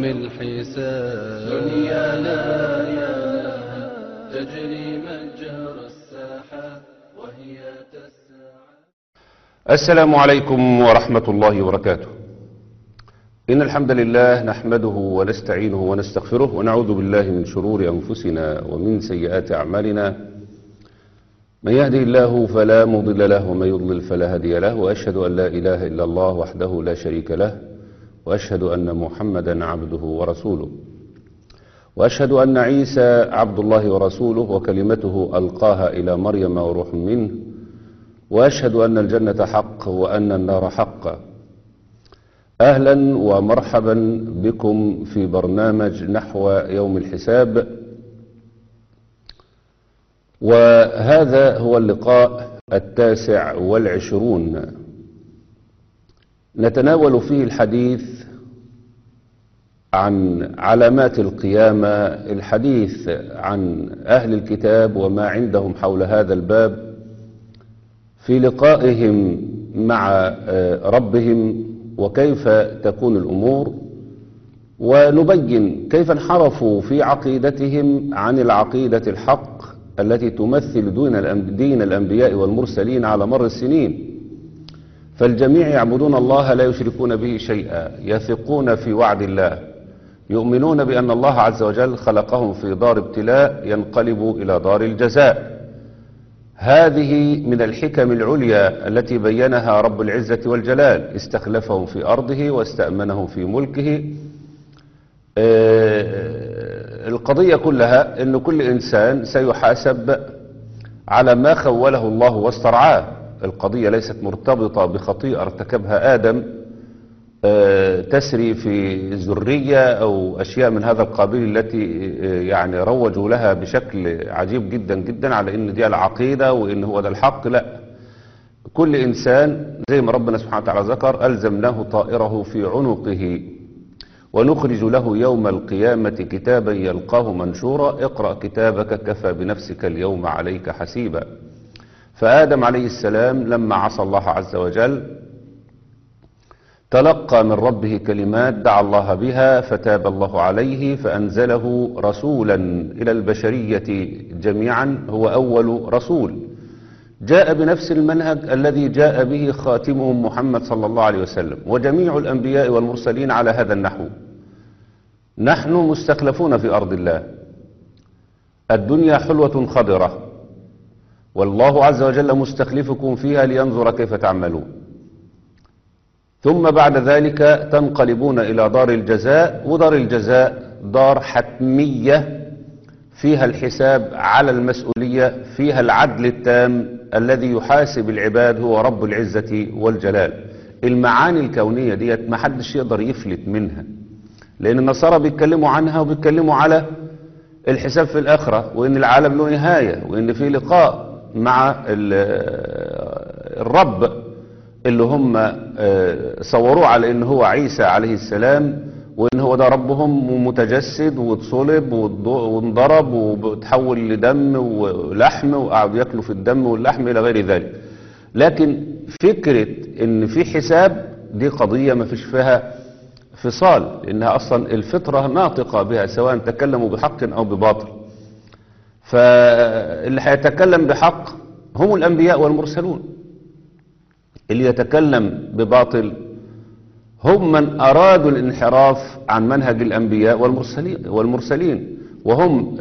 الحساب دنيانا يا لها تجري مجرى الساحات وهي تسعى السلام عليكم ورحمة الله وبركاته إن الحمد لله نحمده ونستعينه ونستغفره ونعوذ بالله من شرور أنفسنا ومن سيئات أعمالنا من يهدي الله فلا مضل له ومن يضلل فلا هادي له وأشهد أن لا إله إلا الله وحده لا شريك له وأشهد أن محمدا عبده ورسوله وأشهد أن عيسى عبد الله ورسوله وكلمته ألقاها إلى مريم وروح منه وأشهد أن الجنة حق وأن النار حق أهلا ومرحبا بكم في برنامج نحو يوم الحساب وهذا هو اللقاء التاسع والعشرون نتناول فيه الحديث عن علامات القيامة الحديث عن أهل الكتاب وما عندهم حول هذا الباب في لقائهم مع ربهم وكيف تكون الأمور ونبين كيف انحرفوا في عقيدتهم عن العقيدة الحق التي تمثل دين الأنبياء والمرسلين على مر السنين فالجميع يعبدون الله لا يشركون به شيئا يثقون في وعد الله يؤمنون بأن الله عز وجل خلقهم في دار ابتلاء ينقلبوا إلى دار الجزاء هذه من الحكم العليا التي بينها رب العزة والجلال استخلفهم في أرضه واستأمنهم في ملكه القضية كلها أن كل إنسان سيحاسب على ما خوله الله واسترعاه القضية ليست مرتبطة بخطيئة ارتكبها آدم تسري في الذرية أو أشياء من هذا القبيل التي يعني روجوا لها بشكل عجيب جدا جدا على أن دي العقيدة وأن هو ده الحق لا كل إنسان زي ما ربنا سبحانه وتعالى ذكر ألزمناه طائره في عنقه ونخرج له يوم القيامة كتابا يلقاه منشورا اقرأ كتابك كفى بنفسك اليوم عليك حسيبا فآدم عليه السلام لما عصى الله عز وجل تلقى من ربه كلمات دعا الله بها فتاب الله عليه فأنزله رسولا إلى البشرية جميعا هو أول رسول جاء بنفس المنهج الذي جاء به خاتمهم محمد صلى الله عليه وسلم وجميع الأنبياء والمرسلين على هذا النحو نحن مستخلفون في أرض الله الدنيا حلوة خضرة والله عز وجل مستخلفكم فيها لينظر كيف تعملون ثم بعد ذلك تنقلبون إلى دار الجزاء ودار الجزاء دار حتمية فيها الحساب على المسؤولية فيها العدل التام الذي يحاسب العباد هو رب العزة والجلال المعاني الكونية ديت ما حدش يقدر يفلت منها لأن النصارى بيتكلموا عنها وبيتكلموا على الحساب في الآخرة وإن العالم له نهاية وإن في لقاء مع الرب اللي هم صوروه على ان هو عيسى عليه السلام وان هو ده ربهم ومتجسد واتصلب وانضرب وتحول لدم ولحم وقعدوا ياكلوا في الدم واللحم الى غير ذلك لكن فكرة ان في حساب دي قضية ما فيش فيها فصال لانها اصلا الفطرة ناطقة بها سواء تكلموا بحق او بباطل فاللي هيتكلم بحق هم الانبياء والمرسلون اللي يتكلم بباطل هم من أرادوا الانحراف عن منهج الأنبياء والمرسلين, والمرسلين وهم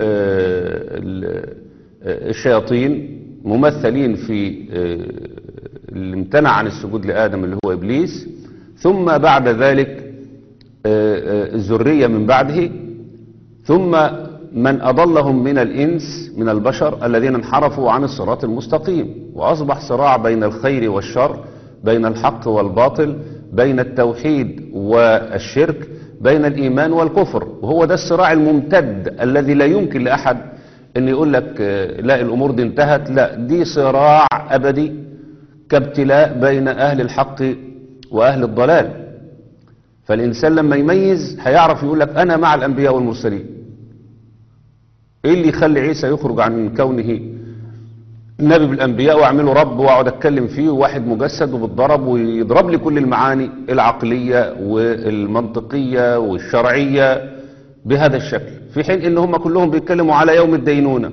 الشياطين ممثلين في اللي امتنع عن السجود لآدم اللي هو إبليس ثم بعد ذلك الذرية من بعده ثم من أضلهم من الإنس من البشر الذين انحرفوا عن الصراط المستقيم وأصبح صراع بين الخير والشر بين الحق والباطل بين التوحيد والشرك بين الإيمان والكفر وهو ده الصراع الممتد الذي لا يمكن لأحد أن يقول لك لا الأمور دي انتهت لا دي صراع أبدي كابتلاء بين أهل الحق وأهل الضلال فالإنسان لما يميز هيعرف يقول لك أنا مع الأنبياء والمرسلين إيه اللي يخلي عيسى يخرج عن كونه نبي بالانبياء واعمله رب واقعد اتكلم فيه وواحد مجسد وبالضرب ويضرب لي كل المعاني العقليه والمنطقيه والشرعيه بهذا الشكل في حين ان هم كلهم بيتكلموا على يوم الدينونه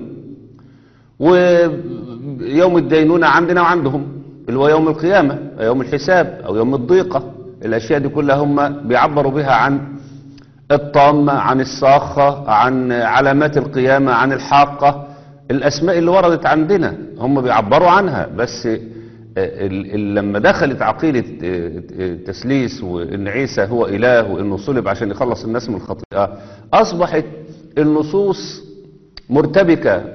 ويوم الدينونه عندنا وعندهم اللي هو يوم القيامه أو يوم الحساب او يوم الضيقه الاشياء دي كلها هم بيعبروا بها عن الطامه عن الصاخه عن علامات القيامه عن الحاقه الأسماء اللي وردت عندنا هم بيعبروا عنها بس ال- ال- لما دخلت عقيدة التسليس وإن عيسى هو إله وإنه صلب عشان يخلص الناس من الخطيئة أصبحت النصوص مرتبكة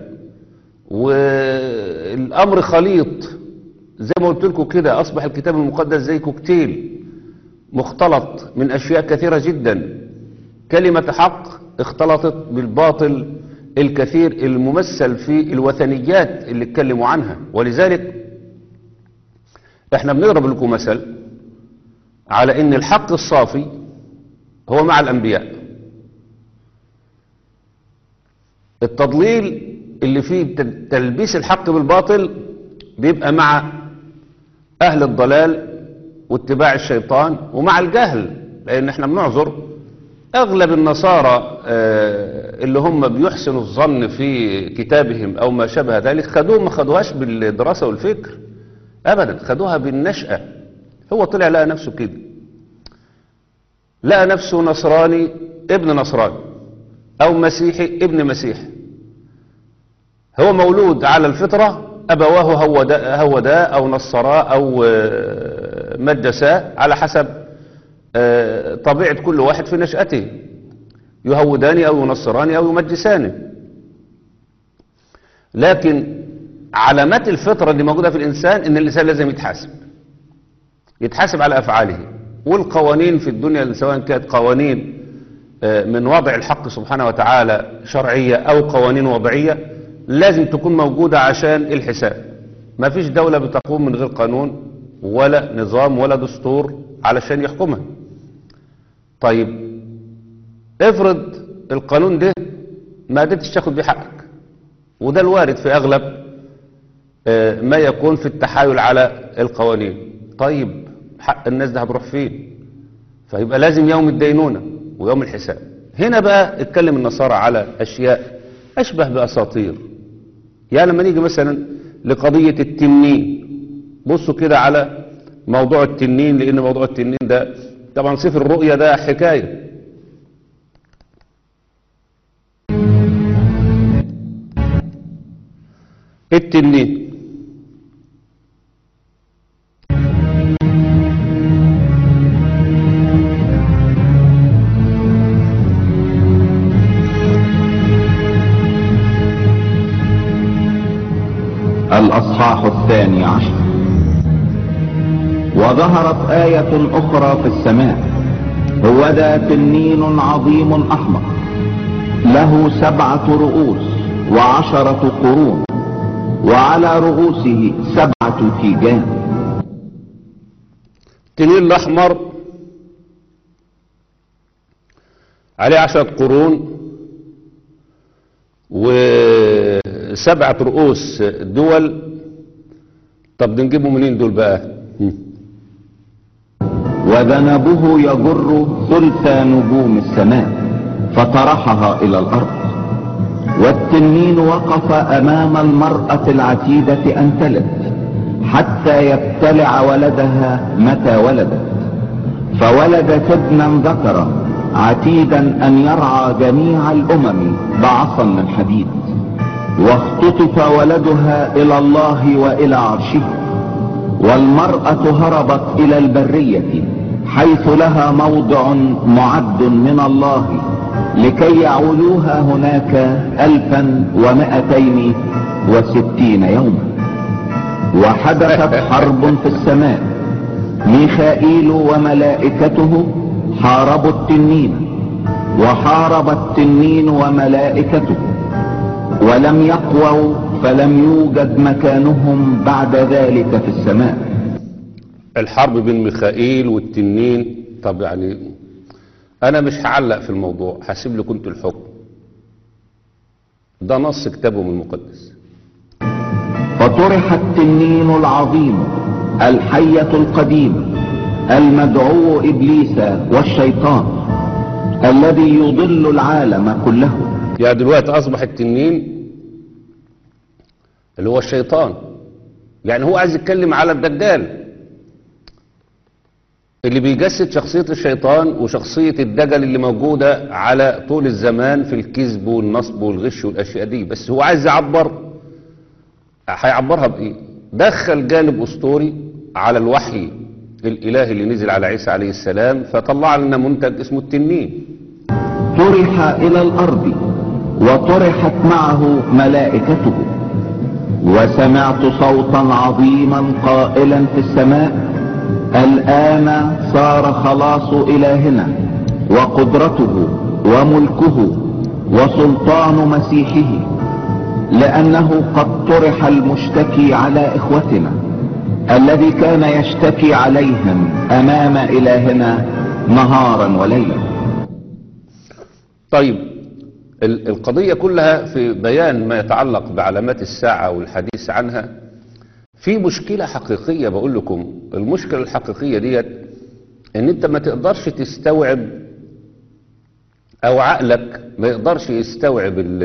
والأمر خليط زي ما قلت لكم كده أصبح الكتاب المقدس زي كوكتيل مختلط من أشياء كثيرة جدا كلمة حق اختلطت بالباطل الكثير الممثل في الوثنيات اللي اتكلموا عنها ولذلك احنا بنضرب لكم مثل على ان الحق الصافي هو مع الانبياء التضليل اللي فيه تلبيس الحق بالباطل بيبقى مع اهل الضلال واتباع الشيطان ومع الجهل لان احنا بنعذر اغلب النصارى آه، اللي هم بيحسنوا الظن في كتابهم او ما شابه ذلك خدوه ما خدوهاش بالدراسة والفكر ابدا خدوها بالنشأة هو طلع لقى نفسه كده لقى نفسه نصراني ابن نصراني او مسيحي ابن مسيحي هو مولود على الفطرة ابواه هودا هودا او نصراه او آه، مجساه على حسب آه، طبيعة كل واحد في نشأته يهوداني أو ينصراني أو يمجساني لكن علامات الفطرة اللي موجودة في الإنسان إن الإنسان لازم يتحاسب يتحاسب على أفعاله والقوانين في الدنيا سواء كانت قوانين آه، من وضع الحق سبحانه وتعالى شرعية أو قوانين وضعية لازم تكون موجودة عشان الحساب ما فيش دولة بتقوم من غير قانون ولا نظام ولا دستور علشان يحكمها طيب افرض القانون ده ما قدرتش تاخد بيه حقك وده الوارد في اغلب آه، ما يكون في التحايل على القوانين طيب حق الناس ده هتروح فين فيبقى لازم يوم الدينونة ويوم الحساب هنا بقى اتكلم النصارى على اشياء اشبه باساطير يعني لما نيجي مثلا لقضية التنين بصوا كده على موضوع التنين لان موضوع التنين ده طبعا سفر الرؤيا ده حكاية التنين الأصحاح الثاني عشر وظهرت آية أخرى في السماء هو ذا تنين عظيم أحمر له سبعة رؤوس وعشرة قرون وعلى رؤوسه سبعة تيجان التنين الأحمر عليه عشرة قرون وسبعة رؤوس دول طب ده نجيبهم منين دول بقى هم. وذنبه يجر ثلث نجوم السماء فطرحها إلى الأرض والتنين وقف أمام المرأة العتيدة أن تلد حتى يبتلع ولدها متى ولدت فولدت ابنا ذكرا عتيدا أن يرعى جميع الأمم بعصا من حديد واختطف ولدها إلى الله وإلى عرشه والمرأة هربت إلى البرية حيث لها موضع معد من الله لكي يعولوها هناك ألفا ومائتين وستين يوما وحدثت حرب في السماء ميخائيل وملائكته حاربوا التنين وحارب التنين وملائكته ولم يقووا فلم يوجد مكانهم بعد ذلك في السماء الحرب بين ميخائيل والتنين طب يعني انا مش هعلق في الموضوع هسيب لكم انتوا الحكم ده نص كتابهم المقدس فطرح التنين العظيم الحية القديمة المدعو ابليس والشيطان الذي يضل العالم كله يعني دلوقتي اصبح التنين اللي هو الشيطان يعني هو عايز يتكلم على الدجال اللي بيجسد شخصية الشيطان وشخصية الدجل اللي موجودة على طول الزمان في الكذب والنصب والغش والأشياء دي بس هو عايز يعبر هيعبرها بإيه دخل جانب أسطوري على الوحي الإلهي اللي نزل على عيسى عليه السلام فطلع لنا منتج اسمه التنين طرح الى الارض وطرحت معه ملائكته وسمعت صوتا عظيما قائلا في السماء الان صار خلاص الهنا وقدرته وملكه وسلطان مسيحه لانه قد طرح المشتكي على اخوتنا الذي كان يشتكي عليهم امام الهنا نهارا وليلا طيب ال- القضية كلها في بيان ما يتعلق بعلامات الساعة والحديث عنها في مشكلة حقيقية بقول لكم المشكلة الحقيقية ديت ان انت ما تقدرش تستوعب او عقلك ما يقدرش يستوعب ال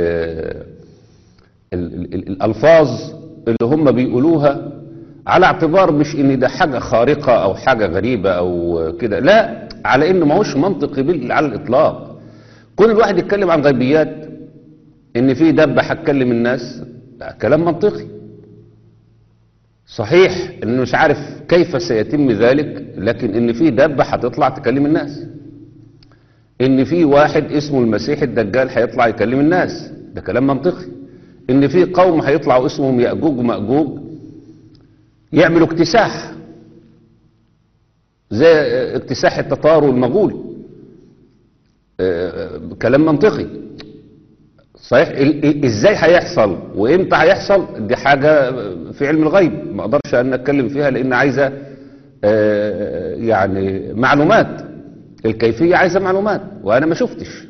ال ال ال الالفاظ اللي هم بيقولوها على اعتبار مش ان ده حاجة خارقة او حاجة غريبة او كده لا على انه ما هوش منطقي بال- على الاطلاق كل الواحد يتكلم عن غيبيات ان في دبة هتكلم الناس ده كلام منطقي صحيح انه مش عارف كيف سيتم ذلك لكن ان في دبة هتطلع تكلم الناس ان في واحد اسمه المسيح الدجال هيطلع يكلم الناس ده كلام منطقي ان في قوم هيطلعوا اسمهم يأجوج ومأجوج يعملوا اكتساح زي اكتساح التتار والمغول آه، كلام منطقي صحيح ال- ال- ازاي هيحصل وامتى هيحصل دي حاجة في علم الغيب ما اقدرش ان اتكلم فيها لان عايزة آه، يعني معلومات الكيفية عايزة معلومات وانا ما شفتش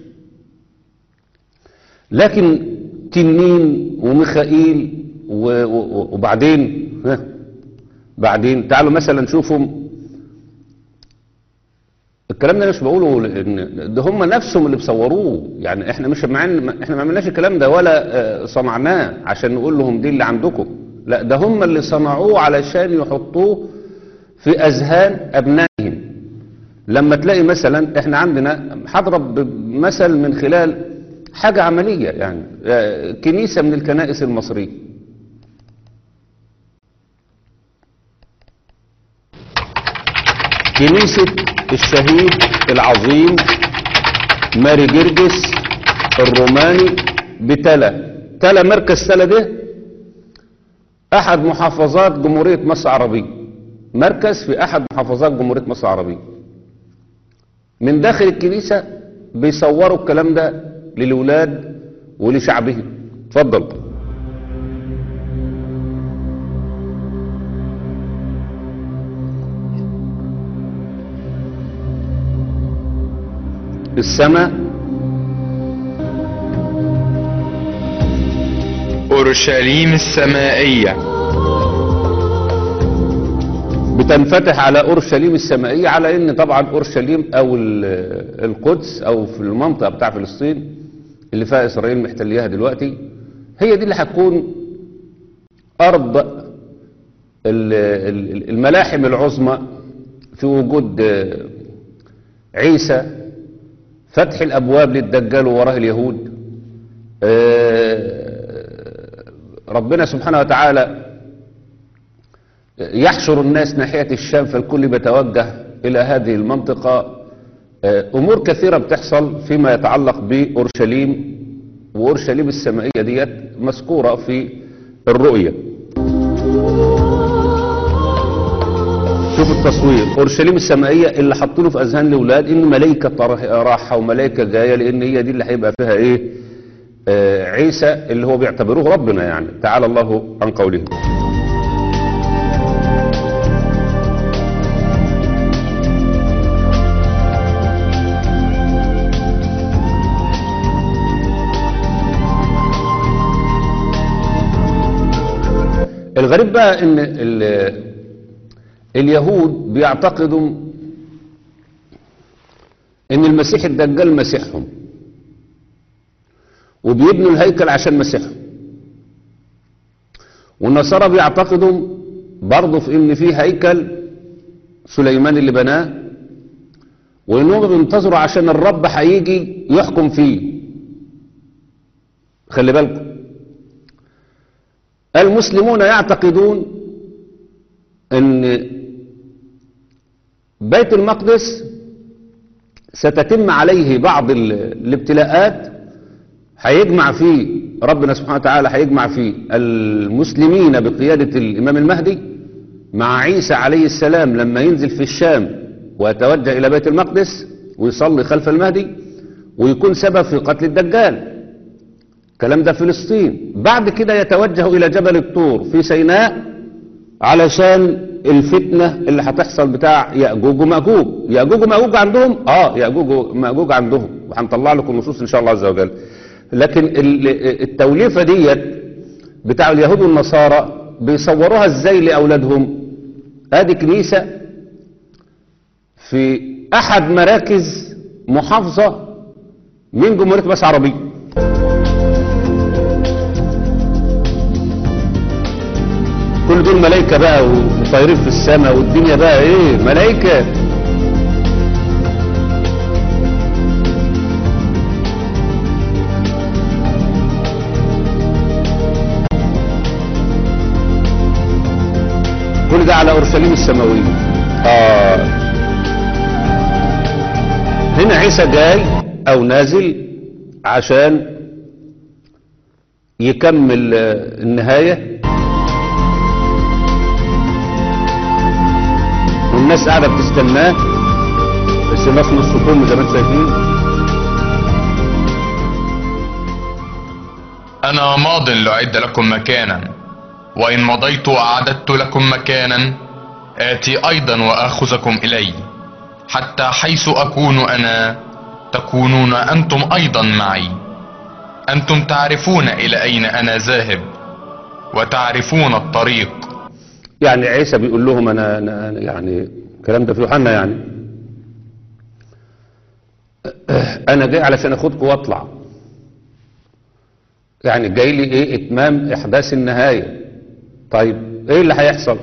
لكن تنين وميخائيل و- و- وبعدين ها بعدين تعالوا مثلا نشوفهم الكلام ده مش بقوله لان ده هم نفسهم اللي بيصوروه يعني احنا مش معن احنا ما عملناش الكلام ده ولا آه، صنعناه عشان نقول لهم دي اللي عندكم لا ده هم اللي صنعوه علشان يحطوه في اذهان ابنائهم لما تلاقي مثلا احنا عندنا هضرب مثل من خلال حاجة عملية يعني آه، كنيسة من الكنائس المصرية كنيسة الشهيد العظيم ماري جرجس الروماني بتلا تلا مركز تلا ده احد محافظات جمهورية مصر العربية مركز في احد محافظات جمهورية مصر العربية من داخل الكنيسة بيصوروا الكلام ده للولاد ولشعبهم اتفضل السماء أورشليم السمائية بتنفتح على اورشليم السمائيه على ان طبعا اورشليم او ال- القدس او في المنطقه بتاع فلسطين اللي فيها اسرائيل محتلياها دلوقتي هي دي اللي هتكون ارض ال- ال- الملاحم العظمى في وجود آه، عيسى فتح الابواب للدجال ووراه اليهود آه، ربنا سبحانه وتعالى يحشر الناس ناحية الشام فالكل بيتوجه إلى هذه المنطقة آه، أمور كثيرة بتحصل فيما يتعلق بأورشليم وأورشليم السمائية ديت مذكورة في الرؤية شوف التصوير أورشليم السمائية اللي حاطينه في أذهان الأولاد إن ملائكة طرح- راحة وملائكة جاية لأن هي دي اللي هيبقى فيها إيه آه، عيسى اللي هو بيعتبروه ربنا يعني تعالى الله عن قولهم الغريب بقى ان ال- اليهود بيعتقدوا ان المسيح الدجال مسيحهم وبيبنوا الهيكل عشان مسيحهم والنصارى بيعتقدوا برضه في ان في هيكل سليمان اللي بناه وانهم بينتظروا عشان الرب هيجي يحكم فيه خلي بالكم المسلمون يعتقدون ان بيت المقدس ستتم عليه بعض ال- الابتلاءات هيجمع فيه ربنا سبحانه وتعالى هيجمع فيه المسلمين بقيادة الإمام المهدي مع عيسى عليه السلام لما ينزل في الشام ويتوجه إلى بيت المقدس ويصلي خلف المهدي ويكون سبب في قتل الدجال الكلام ده فلسطين بعد كده يتوجه إلى جبل الطور في سيناء علشان الفتنة اللي هتحصل بتاع يأجوج ومأجوج يأجوج ومأجوج عندهم اه يأجوج ومأجوج عندهم وهنطلع لكم نصوص ان شاء الله عز وجل لكن ال- التوليفة ديت بتاع اليهود والنصارى بيصوروها ازاي لأولادهم ادي كنيسة في احد مراكز محافظة من جمهورية مصر العربية كل دول ملايكة بقى وطايرين في السماء والدنيا بقى ايه ملايكة كل ده على اورشليم السماوية اه هنا عيسى جاي او نازل عشان يكمل آه، النهايه والناس قاعدة بتستناه بس الناس نص كم زي ما انتم شايفين أنا ماض لأعد لكم مكانا وإن مضيت وأعددت لكم مكانا آتي أيضا وآخذكم إلي حتى حيث أكون أنا تكونون أنتم أيضا معي أنتم تعرفون إلى أين أنا ذاهب وتعرفون الطريق يعني عيسى بيقول لهم انا, أنا أنا يعني الكلام ده في يوحنا يعني انا جاي علشان اخدكم واطلع يعني جاي لي ايه اتمام احداث النهايه طيب ايه اللي هيحصل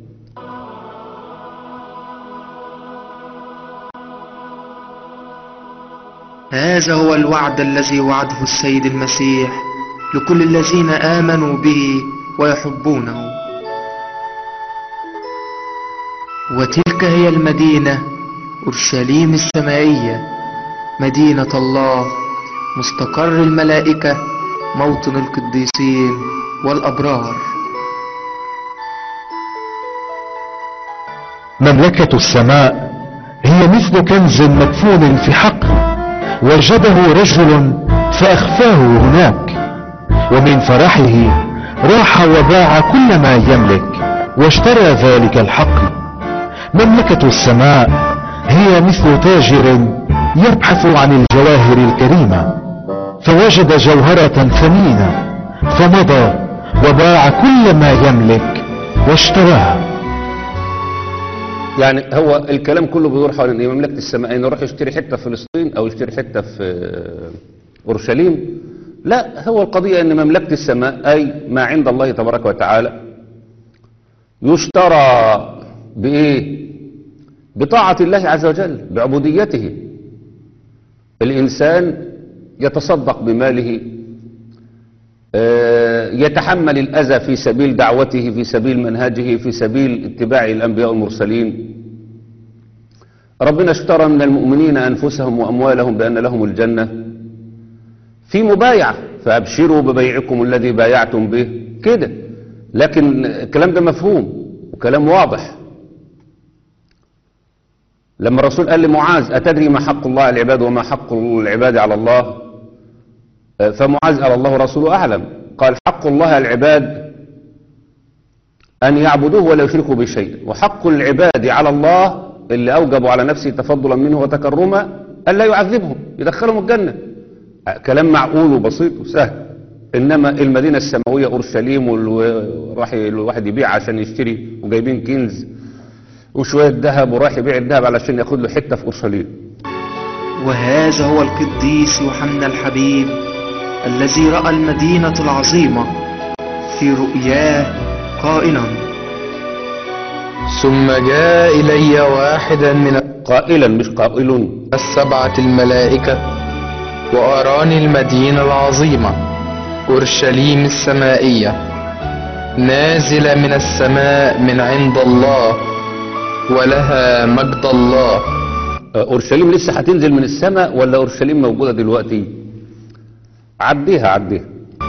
هذا هو الوعد الذي وعده السيد المسيح لكل الذين آمنوا به ويحبونه وتلك هي المدينة أورشليم السمائية مدينة الله مستقر الملائكة موطن القديسين والأبرار مملكة السماء هي مثل كنز مدفون في حقل وجده رجل فأخفاه هناك ومن فرحه راح وباع كل ما يملك واشترى ذلك الحقل مملكة السماء هي مثل تاجر يبحث عن الجواهر الكريمة فوجد جوهرة ثمينة فمضى وباع كل ما يملك واشتراها يعني هو الكلام كله بيدور حوالين ايه مملكه السماء انه يروح يشتري حته في فلسطين او يشتري حته في آه، اورشليم لا هو القضيه ان مملكه السماء اي ما عند الله تبارك وتعالى يشترى بايه بطاعه الله عز وجل بعبوديته الانسان يتصدق بماله آه، يتحمل الأذى في سبيل دعوته في سبيل منهجه في سبيل اتباع الأنبياء والمرسلين ربنا اشترى من المؤمنين أنفسهم وأموالهم بأن لهم الجنة في مبايعة فأبشروا ببيعكم الذي بايعتم به كده لكن الكلام ده مفهوم وكلام واضح لما الرسول قال لمعاذ أتدري ما حق الله على العباد وما حق العباد على الله فمعاذ قال الله ورسوله أعلم قال حق الله على العباد أن يعبدوه ولا يشركوا به شيئا وحق العباد على الله اللي أوجبوا على نفسه تفضلا منه وتكرما أن لا يعذبهم يدخلهم الجنة كلام معقول وبسيط وسهل انما المدينة السماوية اورشليم وراح الواحد يبيع عشان يشتري وجايبين كنز وشوية ذهب وراح يبيع الذهب علشان ياخد له حتة في اورشليم وهذا هو القديس يوحنا الحبيب الذي رأى المدينة العظيمة في رؤياه قائلا ثم جاء إلي واحدا من قائلا مش قائل السبعة الملائكة وأراني المدينة العظيمة أورشليم السمائية نازلة من السماء من عند الله ولها مجد الله اورشليم لسه هتنزل من السماء ولا اورشليم موجودة دلوقتي عديها عديها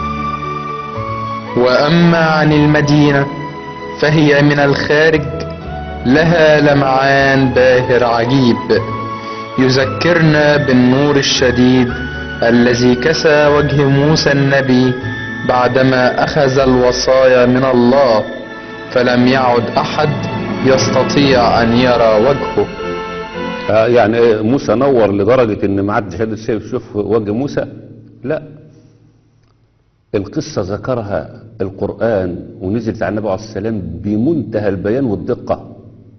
وأما عن المدينة فهي من الخارج لها لمعان باهر عجيب يذكرنا بالنور الشديد الذي كسى وجه موسى النبي بعدما أخذ الوصايا من الله فلم يعد أحد يستطيع أن يرى وجهه آه، يعني إيه، موسى نور لدرجة ان ما عادش قادر شايف يشوف وجه موسى لا القصة ذكرها القرآن ونزلت على النبي عليه السلام بمنتهى البيان والدقة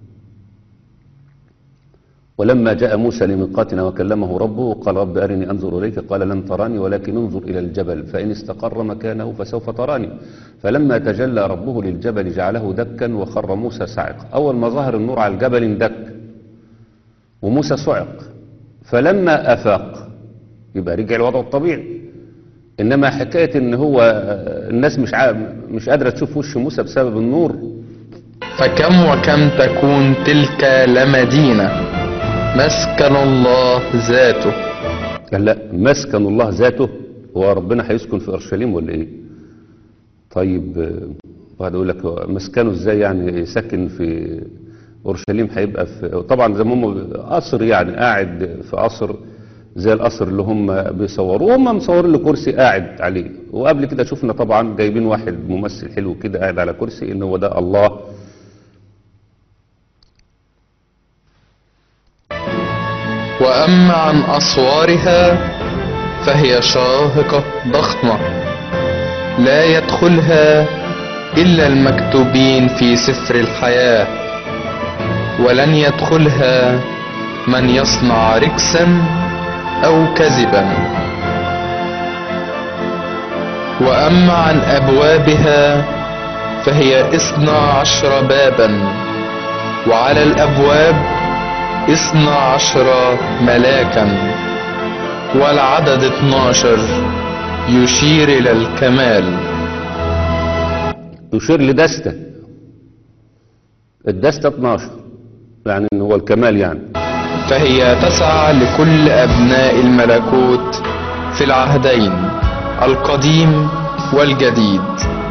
ولما جاء موسى لميقاتنا وكلمه ربه قال رب أرني أنظر إليك قال لن تراني ولكن انظر إلى الجبل فإن استقر مكانه فسوف تراني فلما تجلى ربه للجبل جعله دكا وخر موسى صعقا أول ما ظهر النور على الجبل اندك وموسى صعق فلما أفاق يبقى رجع الوضع الطبيعي إنما حكاية إن هو آه، الناس مش عا... مش قادرة تشوف وش موسى بسبب النور فكم وكم تكون تلك لمدينة مسكن الله ذاته قال لا مسكن الله ذاته هو ربنا هيسكن في اورشليم ولا ايه طيب آه، واحد يقول لك هو مسكنه ازاي يعني ساكن في اورشليم هيبقى في طبعا زي ما هم قصر يعني قاعد في قصر زي القصر اللي هم بيصوروه هم مصورين له كرسي قاعد عليه وقبل كده شفنا طبعا جايبين واحد ممثل حلو كده قاعد على كرسي ان هو ده الله وأما عن أسوارها فهي شاهقة ضخمة لا يدخلها إلا المكتوبين في سفر الحياة ولن يدخلها من يصنع ركسا أو كذبا وأما عن أبوابها فهي إثنى عشر بابا وعلى الأبواب اثنى عشر ملاكا والعدد اتناشر يشير إلى الكمال يشير لدستة الدستة 12 يعني ان هو الكمال يعني فهي تسعى لكل أبناء الملكوت في العهدين القديم والجديد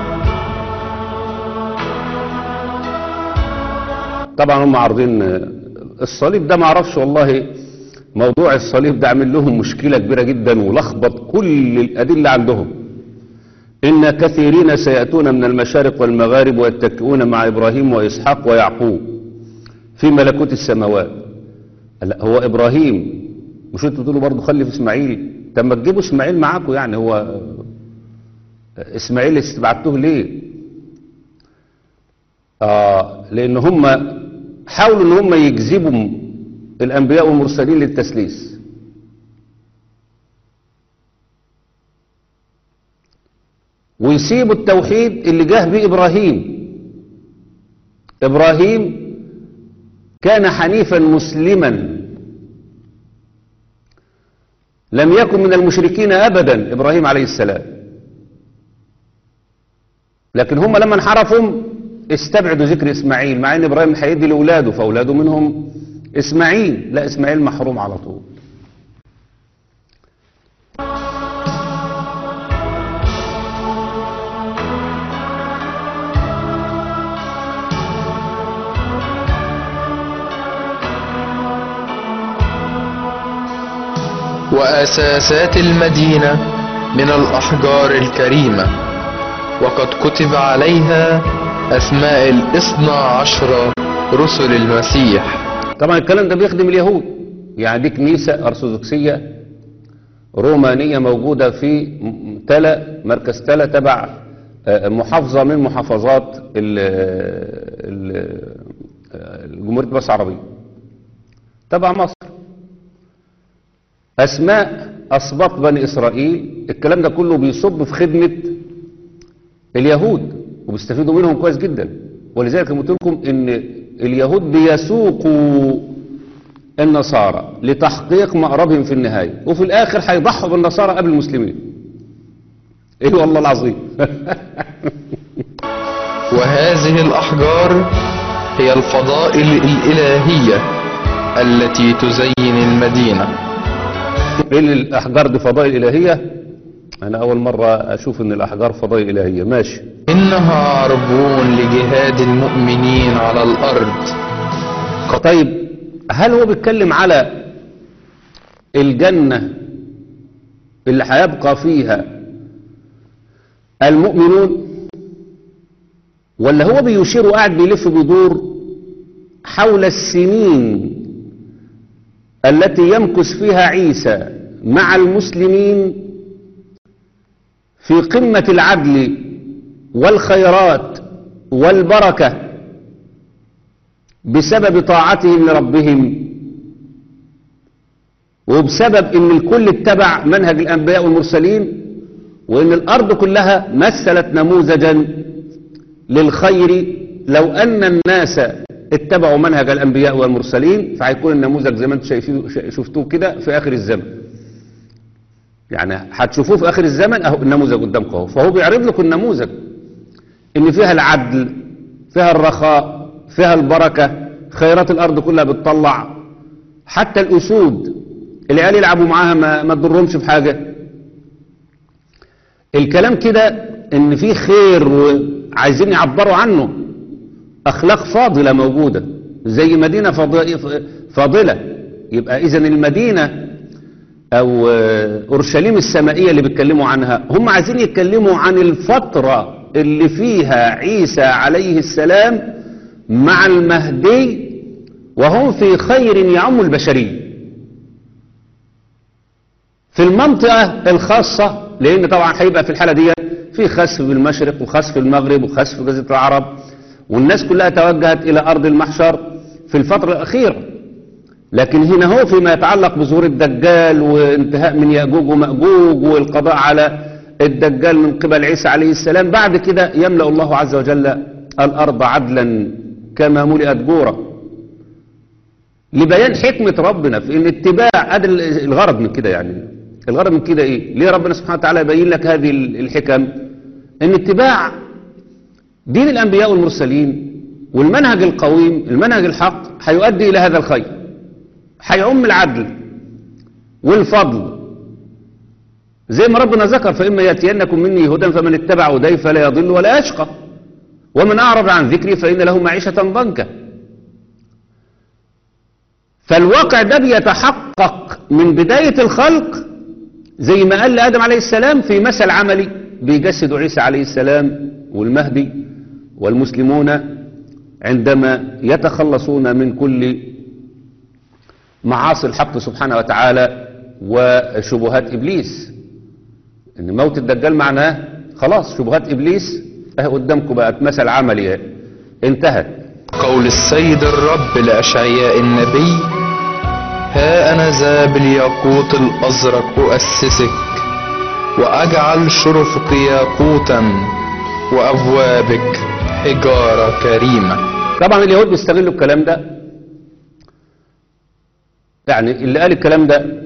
طبعا هم عارضين الصليب ده ما اعرفش والله موضوع الصليب ده عامل لهم مشكلة كبيرة جدا ولخبط كل الأدلة عندهم إن كثيرين سيأتون من المشارق والمغارب ويتكئون مع إبراهيم وإسحاق ويعقوب في ملكوت السماوات لا هو إبراهيم مش انتوا تقولوا برضه خلي في إسماعيل طب ما تجيبوا إسماعيل معاكم يعني هو إسماعيل استبعدتوه ليه آه لأن هم حاولوا ان هم يجذبوا الانبياء والمرسلين للتسليس ويسيبوا التوحيد اللي جاه به ابراهيم ابراهيم كان حنيفا مسلما لم يكن من المشركين ابدا ابراهيم عليه السلام لكن هم لما انحرفوا استبعدوا ذكر اسماعيل مع ان ابراهيم هيدي لاولاده فاولاده منهم اسماعيل لا اسماعيل محروم على طول وأساسات المدينة من الأحجار الكريمة وقد كتب عليها أسماء الاثنى عشر رسل المسيح طبعا الكلام ده بيخدم اليهود يعني دي كنيسة أرثوذكسية رومانية موجودة في م- تلا مركز تلا تبع آه، محافظة من محافظات ال- ال- آه، جمهورية مصر العربية تبع مصر أسماء أسباط بني إسرائيل الكلام ده كله بيصب في خدمة اليهود وبيستفيدوا منهم كويس جدا ولذلك قلت لكم ان اليهود بيسوقوا النصارى لتحقيق مأربهم في النهاية وفي الآخر هيضحوا بالنصارى قبل المسلمين ايه والله العظيم وهذه الأحجار هي الفضائل الإلهية التي تزين المدينة ايه الأحجار دي فضائل إلهية أنا أول مرة أشوف إن الأحجار فضائل إلهية ماشي إنها عربون لجهاد المؤمنين على الأرض طيب هل هو بيتكلم على الجنة اللي هيبقى فيها المؤمنون ولا هو بيشير وقاعد بيلف بيدور حول السنين التي يمكث فيها عيسى مع المسلمين في قمة العدل والخيرات والبركة بسبب طاعتهم لربهم وبسبب ان الكل اتبع منهج الانبياء والمرسلين وان الارض كلها مثلت نموذجا للخير لو ان الناس اتبعوا منهج الانبياء والمرسلين فهيكون النموذج زي ما انتم شايفين شفتوه كده في اخر الزمن يعني هتشوفوه في اخر الزمن اهو النموذج قدامكم اهو فهو بيعرض لكم النموذج ان فيها العدل فيها الرخاء فيها البركة خيرات الارض كلها بتطلع حتى الاسود العيال يلعبوا معاها ما, ما تضرهمش في حاجة الكلام كده ان في خير وعايزين يعبروا عنه اخلاق فاضلة موجودة زي مدينة فاض- فاضلة يبقى اذا المدينة او آه، اورشليم السمائية اللي بيتكلموا عنها هم عايزين يتكلموا عن الفترة اللي فيها عيسى عليه السلام مع المهدي وهم في خير يعم البشرية في المنطقة الخاصة لان طبعا هيبقى في الحالة دي في خسف بالمشرق وخسف المغرب وخسف في جزيرة العرب والناس كلها توجهت الى ارض المحشر في الفترة الاخيرة لكن هنا هو فيما يتعلق بظهور الدجال وانتهاء من يأجوج ومأجوج والقضاء على الدجال من قبل عيسى عليه السلام بعد كده يملأ الله عز وجل الأرض عدلا كما ملئت جورا لبيان حكمة ربنا في ان اتباع ادي الغرض من كده يعني الغرض من كده ايه ليه ربنا سبحانه وتعالى يبين لك هذه الحكم ان اتباع دين الانبياء والمرسلين والمنهج القويم المنهج الحق هيؤدي الى هذا الخير هيعم العدل والفضل زي ما ربنا ذكر فإما يأتينكم مني هدى فمن اتبع هداي فلا يضل ولا يشقى ومن أعرض عن ذكري فإن له معيشة ضنكا فالواقع ده بيتحقق من بداية الخلق زي ما قال لآدم عليه السلام في مثل عملي بيجسد عيسى عليه السلام والمهدي والمسلمون عندما يتخلصون من كل معاصي الحق سبحانه وتعالى وشبهات إبليس إن موت الدجال معناه خلاص شبهات إبليس اهي قدامكم بقت مثل عملي اهي. انتهت قول السيد الرب لأشعياء النبي ها أنا ذا بالياقوت الأزرق أؤسسك وأجعل شرفك ياقوتا وأبوابك حجارة كريمة طبعا اليهود بيستغلوا الكلام ده يعني اللي قال الكلام ده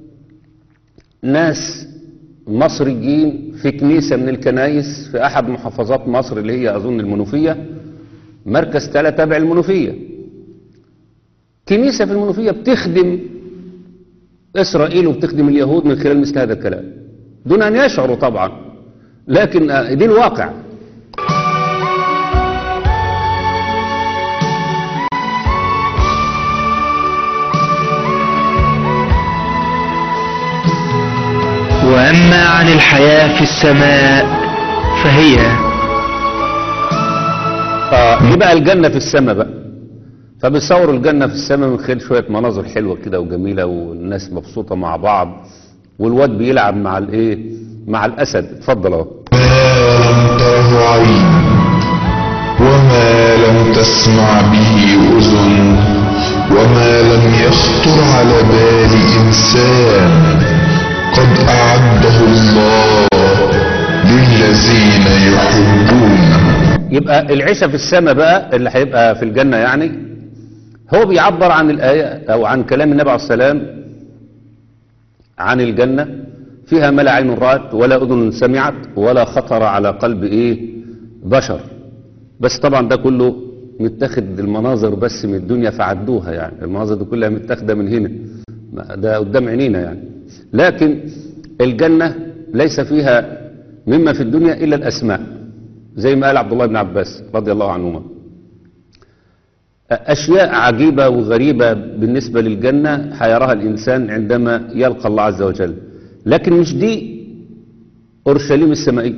ناس مصريين في كنيسة من الكنايس في أحد محافظات مصر اللي هي أظن المنوفية مركز تلا تابع المنوفية كنيسة في المنوفية بتخدم إسرائيل وبتخدم اليهود من خلال مثل هذا الكلام دون أن يشعروا طبعا لكن آه، دي الواقع وأما عن الحياة في السماء فهي اه يبقى الجنة في السماء بقى فبيصوروا الجنة في السماء من خلال شوية مناظر حلوة كده وجميلة والناس مبسوطة مع بعض والواد بيلعب مع الايه مع الاسد اتفضل اهو ما لم تره عين وما لم تسمع به أذن وما لم يخطر على بال إنسان قد أعده الله للذين يحبونه يبقى العيشة في السماء بقى اللي هيبقى في الجنة يعني هو بيعبر عن الآية أو عن كلام النبي عليه السلام عن الجنة فيها ما لا عين رأت ولا أذن سمعت ولا خطر على قلب إيه بشر بس طبعا ده كله متاخد المناظر بس من الدنيا فعدوها يعني المناظر دي كلها متاخدة من هنا ما- ده قدام عينينا يعني لكن الجنة ليس فيها مما في الدنيا إلا الأسماء زي ما قال عبد الله بن عباس رضي الله عنهما أشياء عجيبة وغريبة بالنسبة للجنة هيراها الإنسان عندما يلقى الله عز وجل لكن مش دي أورشليم السمائية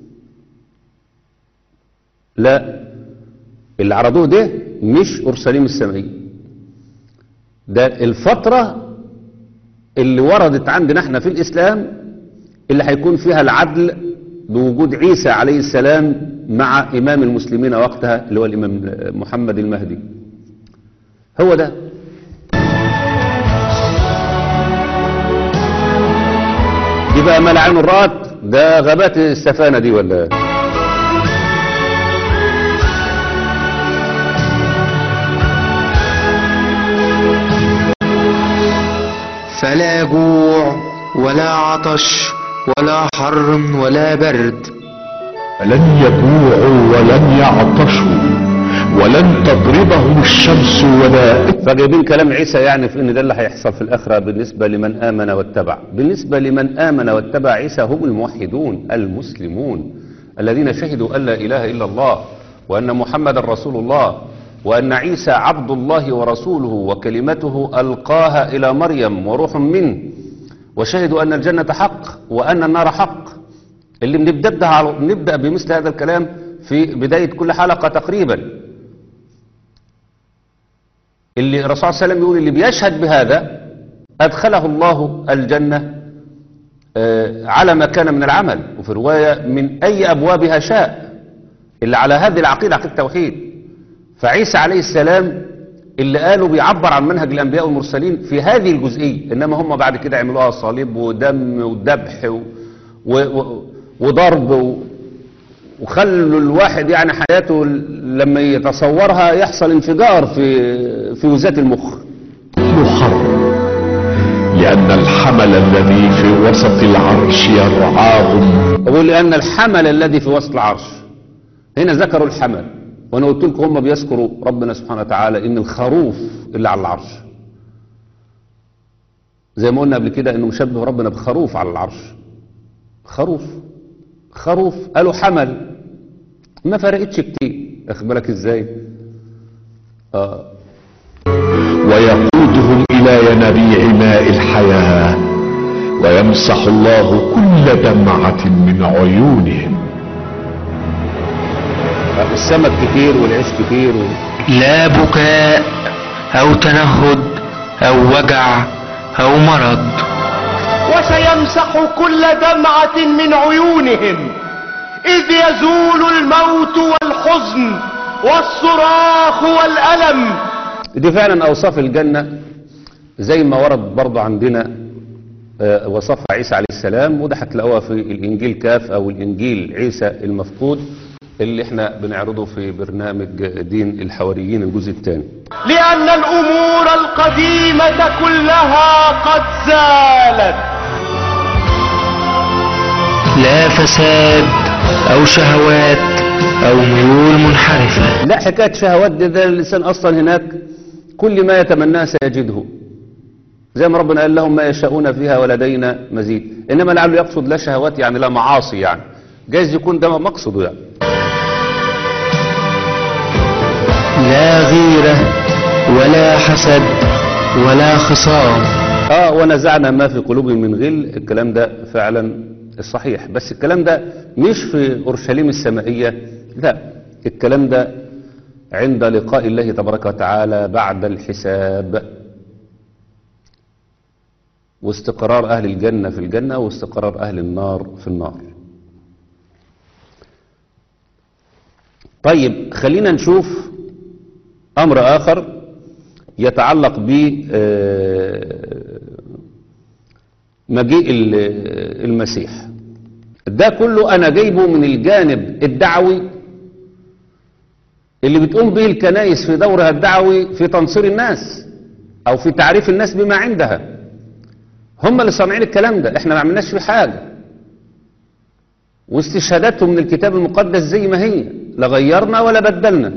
لا اللي عرضوه ده مش أورشليم السمائية ده الفترة اللي وردت عندنا احنا في الإسلام اللي هيكون فيها العدل بوجود عيسى عليه السلام مع إمام المسلمين وقتها اللي هو الإمام محمد المهدي هو ده دي بقى ما لا عين رأت ده غابات السفانة دي ولا فلا جوع ولا عطش ولا حر ولا برد لن يجوعوا ولن يعطشوا ولن تضربهم الشمس ولا فجايبين كلام عيسى يعني في ان ده اللي هيحصل في الاخره بالنسبه لمن امن واتبع بالنسبه لمن امن واتبع عيسى هم الموحدون المسلمون الذين شهدوا ان لا اله الا الله وان محمد رسول الله وان عيسى عبد الله ورسوله وكلمته القاها الى مريم وروح منه وشهدوا ان الجنه حق وان النار حق اللي بنبدا بها على- نبدا بمثل هذا الكلام في بدايه كل حلقه تقريبا اللي الرسول صلى الله عليه وسلم يقول اللي بيشهد بهذا أدخله الله الجنة آه، على ما كان من العمل وفي رواية من أي أبوابها شاء اللي على هذه العقيدة عقيدة التوحيد فعيسى عليه السلام اللي قالوا بيعبر عن منهج الأنبياء والمرسلين في هذه الجزئية إنما هم بعد كده عملوها صليب ودم وذبح و... و... و... وضرب و... وخلوا الواحد يعني حياته لما يتصورها يحصل انفجار في في وزات المخ حر لأن الحمل الذي في وسط العرش يرعاهم بقول لأن الحمل الذي في وسط العرش هنا ذكروا الحمل وأنا قلت لكم هم بيذكروا ربنا سبحانه وتعالى إن الخروف اللي على العرش زي ما قلنا قبل كده إنه مشبه ربنا بخروف على العرش خروف خروف قالوا حمل ما فرقتش كتير واخد بالك ازاي اه ويقودهم إلى ينابيع ماء الحياة ويمسح الله كل دمعة من عيونهم السمك كتير والعيش كتير و... لا بكاء أو تنهد أو وجع أو مرض وسيمسح كل دمعة من عيونهم إذ يزول الموت والحزن والصراخ والألم دي فعلا اوصاف الجنه زي ما ورد برضو عندنا آه، وصفها عيسى عليه السلام وده هتلاقوها في الانجيل كاف او الانجيل عيسى المفقود اللي احنا بنعرضه في برنامج دين الحواريين الجزء الثاني لأن الأمور القديمة كلها قد زالت لا فساد أو شهوات أو ميول منحرفة لا حكايه شهوات دي ده الانسان اصلا هناك كل ما يتمناه سيجده زي ما ربنا قال لهم ما يشاءون فيها ولدينا مزيد انما لعله يقصد لا شهوات يعني لا معاصي يعني جايز يكون ده مقصده يعني لا غيرة ولا حسد ولا خصام اه ونزعنا ما في قلوبهم من غل الكلام ده فعلا صحيح بس الكلام ده مش في اورشليم السمائيه لا الكلام ده عند لقاء الله تبارك وتعالى بعد الحساب واستقرار أهل الجنة في الجنة واستقرار أهل النار في النار طيب خلينا نشوف أمر آخر يتعلق ب آه، مجيء ال- المسيح ده كله أنا جايبه من الجانب الدعوي اللي بتقوم به الكنائس في دورها الدعوي في تنصير الناس أو في تعريف الناس بما عندها هم اللي صانعين الكلام ده احنا ما عملناش فيه حاجة واستشهاداتهم من الكتاب المقدس زي ما هي لا غيرنا ولا بدلنا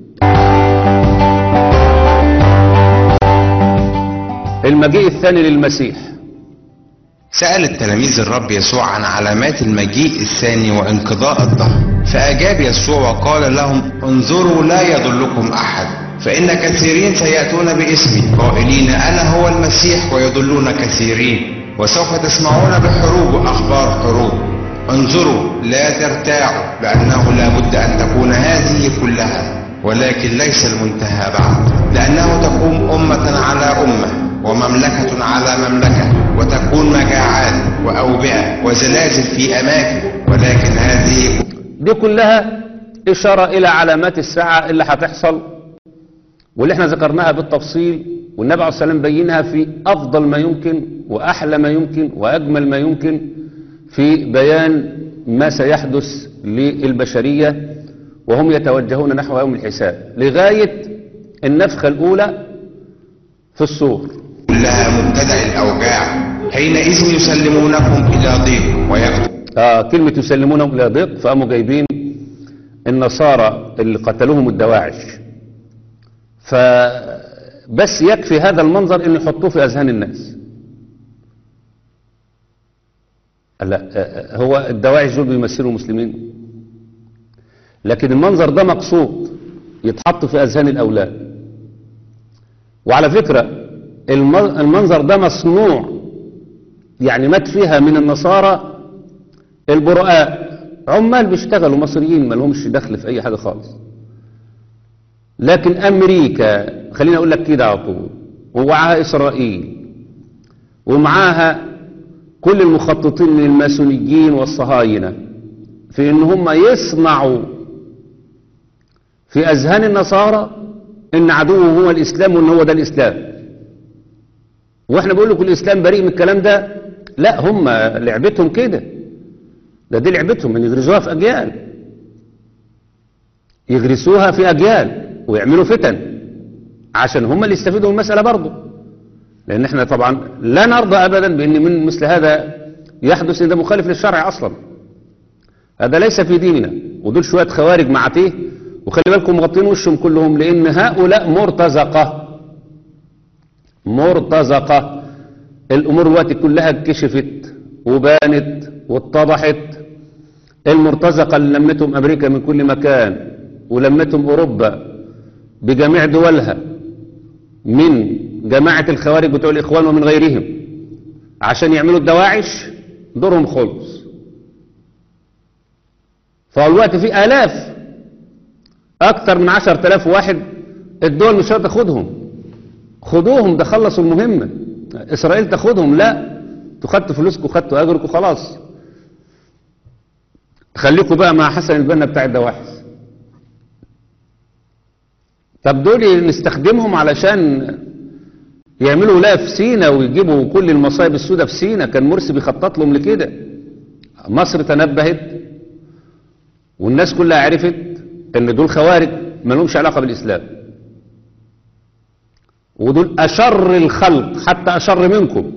المجيء الثاني للمسيح سأل التلاميذ الرب يسوع عن علامات المجيء الثاني وانقضاء الدهر فأجاب يسوع وقال لهم انظروا لا يضلكم أحد فإن كثيرين سيأتون باسمي قائلين أنا هو المسيح ويضلون كثيرين وسوف تسمعون بحروب وأخبار حروب انظروا لا ترتاعوا لأنه لا بد أن تكون هذه كلها ولكن ليس المنتهى بعد لأنه تقوم أمة على أمة ومملكة على مملكة وتكون مجاعات وأوبئة وزلازل في أماكن ولكن هذه دي كلها إشارة إلى علامات الساعة اللي هتحصل واللي احنا ذكرناها بالتفصيل والنبي عليه الصلاة والسلام بينها في أفضل ما يمكن وأحلى ما يمكن وأجمل ما يمكن في بيان ما سيحدث للبشرية وهم يتوجهون نحو يوم الحساب لغاية النفخة الأولى في الصور كلها مبتدأ الأوجاع حينئذ يسلمونكم إلى ضيق ويقتل آه كلمة يسلمونهم إلى ضيق فقاموا جايبين النصارى اللي قتلوهم الدواعش فبس يكفي هذا المنظر ان يحطوه في اذهان الناس لا آه، هو الدواعش دول بيمثلوا المسلمين لكن المنظر ده مقصود يتحط في اذهان الاولاد وعلى فكرة الم- المنظر ده مصنوع يعني مات فيها من النصارى البرقاء عمال بيشتغلوا مصريين ما لهمش دخل في اي حاجة خالص لكن امريكا خليني اقول لك كده على طول ومعاها اسرائيل ومعاها كل المخططين من الماسونيين والصهاينة في ان هم يصنعوا في اذهان النصارى ان عدوه هو الاسلام وان هو ده الاسلام واحنا بقول لكم الاسلام بريء من الكلام ده لا هم لعبتهم كده ده دي لعبتهم ان يغرزوها في اجيال يغرسوها في اجيال ويعملوا فتن عشان هم اللي يستفيدوا من المسألة برضه لان احنا طبعا لا نرضى ابدا بان من مثل هذا يحدث ان ده مخالف للشرع اصلا هذا ليس في ديننا ودول شوية خوارج معتيه وخلي بالكم مغطين وشهم كلهم لان هؤلاء مرتزقة مرتزقة الامور الوقت كلها اتكشفت وبانت واتضحت المرتزقة اللي لمتهم امريكا من كل مكان ولمتهم اوروبا بجميع دولها من جماعة الخوارج بتوع الاخوان ومن غيرهم عشان يعملوا الدواعش دورهم خلص فالوقت في آلاف أكثر من عشر تلاف واحد الدول مش هتاخدهم خدوهم ده خلصوا المهمة إسرائيل تاخدهم لا تخدتوا فلوسكم خدتوا أجركم خلاص خليكم بقى مع حسن البنا بتاع الدواحس طب دول نستخدمهم علشان يعملوا ولاية في سينا ويجيبوا كل المصايب السوداء في سينا كان مرسي بيخطط لهم لكده مصر تنبهت والناس كلها عرفت ان دول خوارج ما لهمش علاقة بالاسلام ودول اشر الخلق حتى اشر منكم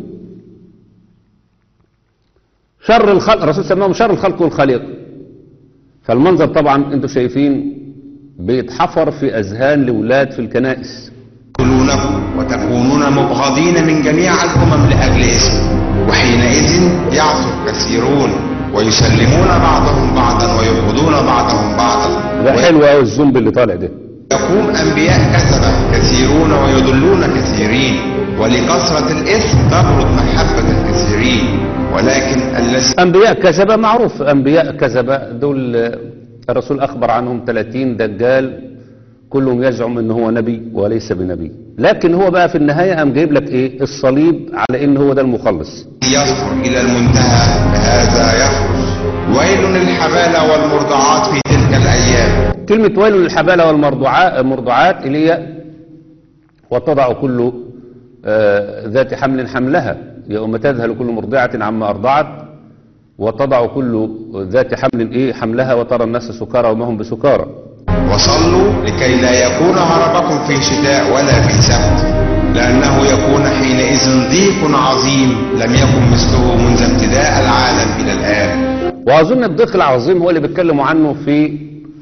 شر الخلق الرسول سماهم شر الخلق والخليق فالمنظر طبعا انتم شايفين بيتحفر في اذهان الاولاد في الكنائس يقتلونكم وتكونون مبغضين من جميع الأمم لأجل اسمي وحينئذ يعثر كثيرون ويسلمون بعضهم بعضا ويبغضون بعضهم بعضا ده حلو قوي الزومب اللي طالع ده يقوم أنبياء كذبة كثيرون ويضلون كثيرين ولكثرة الإثم تبرد محبة الكثيرين ولكن الذي انبياء كذبة معروف انبياء كذبة دول الرسول اخبر عنهم 30 دجال كلهم يزعم ان هو نبي وليس بنبي لكن هو بقى في النهاية قام جايب لك ايه الصليب على ان هو ده المخلص يصبر إلى المنتهى فهذا يخرج ويل للحبالة والمرضعات في تلك الأيام كلمة ويل للحبالة والمرضعات المرضعات اللي هي وتضع كل آه، ذات حمل حملها يوم تذهل كل مرضعة عما أرضعت وتضع كل ذات حمل إيه حملها وترى الناس سكارى وما هم بسكارى وصلوا لكي لا يكون هربكم في شتاء ولا في سبت لأنه يكون حينئذ ضيق عظيم لم يكن مثله منذ ابتداء العالم إلى الآن وأظن الضيق العظيم هو اللي بيتكلموا عنه في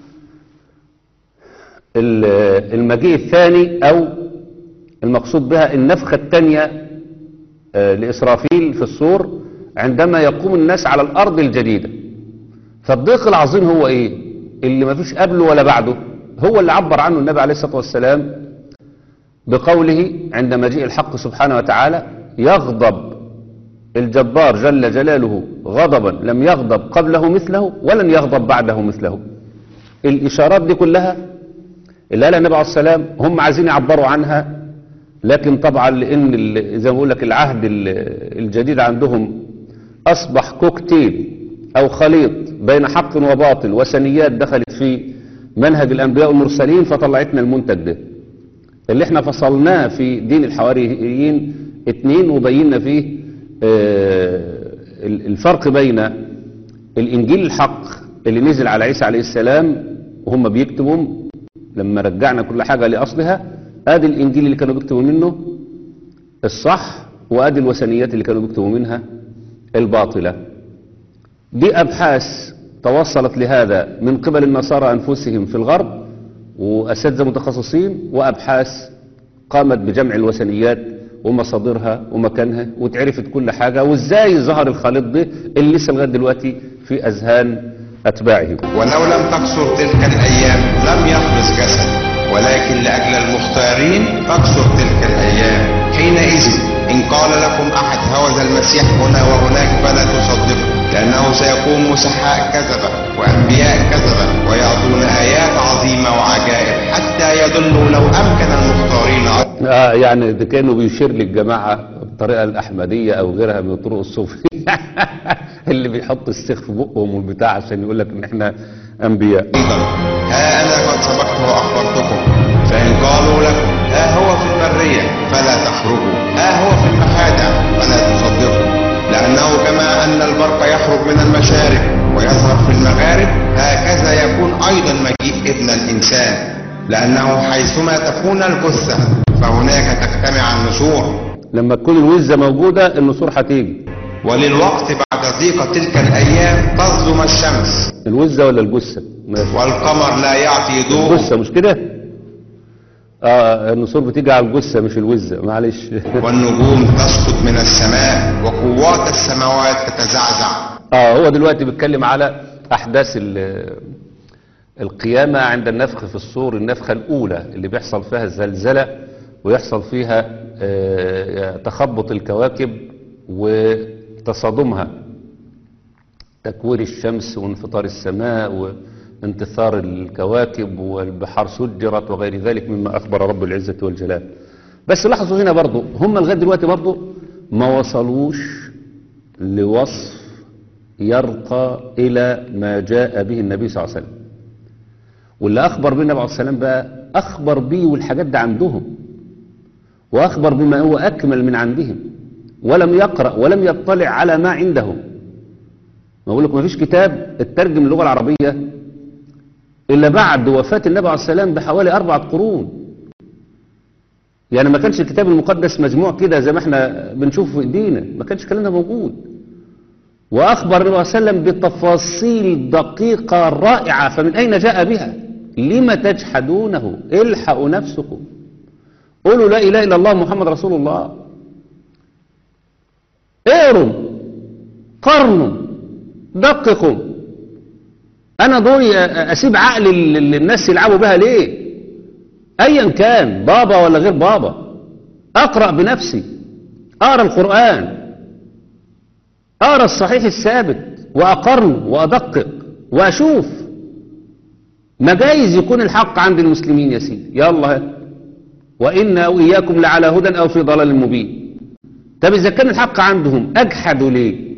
ال- المجيء الثاني أو المقصود بها النفخة الثانية آه، لإسرافيل في الصور عندما يقوم الناس على الأرض الجديدة فالضيق العظيم هو إيه اللي ما فيش قبله ولا بعده هو اللي عبر عنه النبي عليه الصلاة والسلام بقوله عند مجيء الحق سبحانه وتعالى يغضب الجبار جل جلاله غضبا لم يغضب قبله مثله ولن يغضب بعده مثله الإشارات دي كلها اللي قالها النبي عليه السلام هم عايزين يعبروا عنها لكن طبعا لأن ال- زي ما بقول لك العهد ال- الجديد عندهم أصبح كوكتيل أو خليط بين حق وباطل وثنيات دخلت في منهج الأنبياء والمرسلين فطلعتنا المنتج ده اللي احنا فصلناه في دين الحواريين اتنين وبينا فيه آه، ال- الفرق بين الإنجيل الحق اللي نزل على عيسى عليه السلام وهم بيكتبوا لما رجعنا كل حاجة لأصلها ادي الإنجيل اللي كانوا بيكتبوا منه الصح وادي الوثنيات اللي كانوا بيكتبوا منها الباطلة دي أبحاث توصلت لهذا من قبل النصارى أنفسهم في الغرب وأساتذة متخصصين وأبحاث قامت بجمع الوثنيات ومصادرها ومكانها وتعرفت كل حاجة وإزاي ظهر الخليط ده اللي لسه لغاية دلوقتي في أذهان أتباعهم ولو لم تكثر تلك الأيام لم يخلص جسد ولكن لأجل المختارين تكثر تلك الأيام حينئذ إن قال لكم أحد هوذا المسيح هنا وهناك فلا تصدقوا لأنه سيقوم مسحاء كذبة وأنبياء كذبة ويعطون آيات عظيمة وعجائب حتى يضلوا لو أمكن المختارين آه يعني ده كانوا بيشير للجماعة بالطريقة الأحمدية أو غيرها من الطرق الصوفية اللي بيحط السيخ في بقهم والبتاع عشان يقول لك إن إحنا أنبياء أيضا ها أنا قد سبقت وأخبرتكم فإن قالوا لكم ها هو في البرية فلا تخرجوا ها هو في المخادع فلا تصدقوا لأنه كما أن البرق يخرج من المشارق ويظهر في المغارب هكذا يكون أيضا مجيء ابن الإنسان لأنه حيثما تكون الجثة فهناك تجتمع النسور لما تكون الوزة موجودة النسور هتيجي وللوقت بعد ضيق تلك الأيام تظلم الشمس الوزة ولا الجثة ماشي. والقمر لا يعطي ضوء الجثة مش كده اه النسور بتيجي على الجثة مش الوزة معلش والنجوم تسقط من السماء وقوات السماوات تتزعزع اه هو دلوقتي بيتكلم على احداث ال- القيامة عند النفخ في الصور النفخة الاولى اللي بيحصل فيها الزلزلة ويحصل فيها آه، تخبط الكواكب وتصادمها تكوير الشمس وانفطار السماء وانتثار الكواكب والبحار سجرت وغير ذلك مما أخبر رب العزة والجلال بس لاحظوا هنا برضو هم لغاية دلوقتي برضو ما وصلوش لوصف يرقى إلى ما جاء به النبي صلى الله عليه وسلم واللي أخبر به النبي عليه الصلاة والسلام بقى أخبر به والحاجات دي عندهم وأخبر بما هو أكمل من عندهم ولم يقرأ ولم يطلع على ما عندهم ما بقول لك ما فيش كتاب اترجم اللغة العربية إلا بعد وفاة النبي عليه السلام بحوالي أربعة قرون يعني ما كانش الكتاب المقدس مجموع كده زي ما احنا بنشوف في ايدينا ما كانش الكلام ده موجود وأخبر النبي صلى الله عليه وسلم بتفاصيل دقيقة رائعة فمن أين جاء بها لما تجحدونه الحقوا نفسكم قولوا لا إله إلا الله محمد رسول الله اقروا قرنوا دققوا انا دوري اسيب عقل اللي الناس يلعبوا بها ليه ايا كان بابا ولا غير بابا اقرا بنفسي اقرا القران اقرا الصحيح الثابت واقرن وادقق واشوف ما جايز يكون الحق عند المسلمين يا سيدي يلا هات وإنا أو إياكم لعلى هدى أو في ضلال مبين طب إذا كان الحق عندهم أجحدوا ليه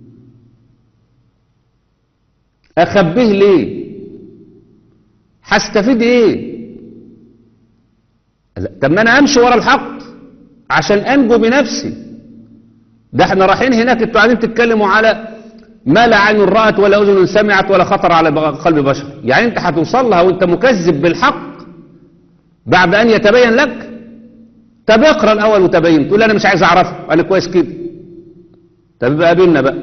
أخبيه ليه هستفيد إيه لا، طب ما أنا أمشي ورا الحق عشان أنجو بنفسي ده احنا رايحين هناك انتوا قاعدين تتكلموا على ما لا عين رأت ولا أذن سمعت ولا خطر على قلب بشر يعني انت هتوصل لها وانت مكذب بالحق بعد أن يتبين لك طب اقرا الأول وتبين تقول أنا مش عايز أعرفه أنا كويس كده طب يبقى قابلنا بقى